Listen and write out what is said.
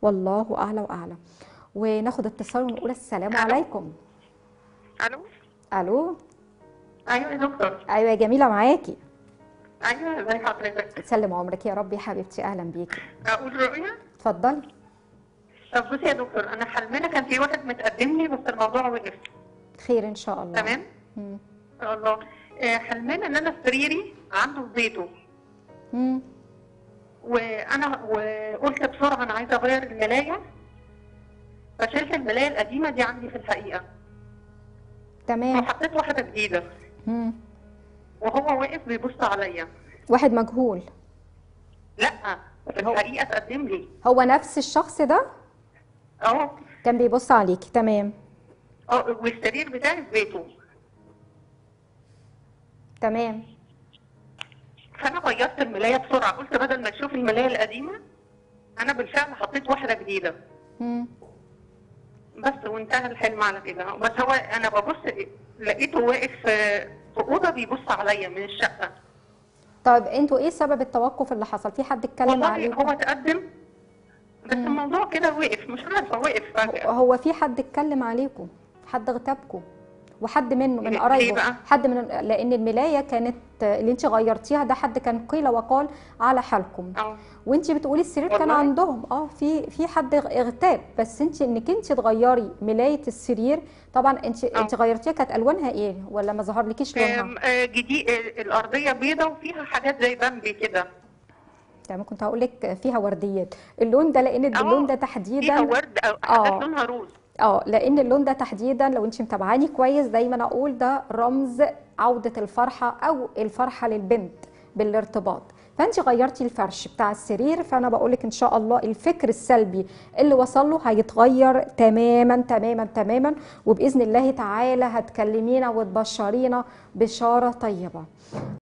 والله اعلى واعلم وناخد اتصال ونقول السلام ألو. عليكم الو الو ايوه يا دكتور ايوه يا جميله معاكي ايوه ازي حضرتك سلم عمرك يا رب يا حبيبتي اهلا بيكي اقول رؤيا اتفضلي طب بصي يا دكتور انا حلمنا كان في واحد متقدم لي بس الموضوع وقف خير ان شاء الله تمام مم. ان شاء الله آه، حلمنا ان انا في سريري عنده في بيته مم. وانا وقلت بسرعه انا عايزه اغير الملايه فشلت الملايه القديمه دي عندي في الحقيقه تمام وحطيت واحده جديده مم. وهو واقف بيبص عليا واحد مجهول لا في هو- الحقيقه اتقدم لي هو نفس الشخص ده اه كان بيبص عليكي تمام اه والسرير بتاعي في بيته تمام فانا غيرت الملايه بسرعه قلت بدل ما تشوف الملايه القديمه انا بالفعل حطيت واحده جديده مم. بس وانتهى الحلم على كده بس هو انا ببص لقيته واقف في في اوضه بيبص عليا من الشقه طيب انتوا ايه سبب التوقف اللي حصل في حد اتكلم والله عليكم هو تقدم بس الموضوع كده وقف مش عارفه وقف فجاه هو في حد اتكلم عليكم حد اغتابكم وحد منه من ليه قرايبه بقى؟ حد من لان الملايه كانت اللي انت غيرتيها ده حد كان قيل وقال على حالكم اه وانت بتقولي السرير كان والله. عندهم اه في في حد اغتاب بس انت انك انت تغيري ملايه السرير طبعا انت انت غيرتيها كانت الوانها ايه ولا ما ظهرلكيش لونها آم، آه، جديد آه، الارضيه بيضه وفيها حاجات زي بامبي كده تمام كنت هقول لك فيها ورديات اللون ده لان اه، اللون ده فيها تحديدا ورد او اه. حاجات لونها روز اه لان اللون ده تحديدا لو انت متابعاني كويس دايما اقول ده رمز عوده الفرحه او الفرحه للبنت بالارتباط فانت غيرتي الفرش بتاع السرير فانا بقول لك ان شاء الله الفكر السلبي اللي وصل له هيتغير تماما تماما تماما وباذن الله تعالى هتكلمينا وتبشرينا بشاره طيبه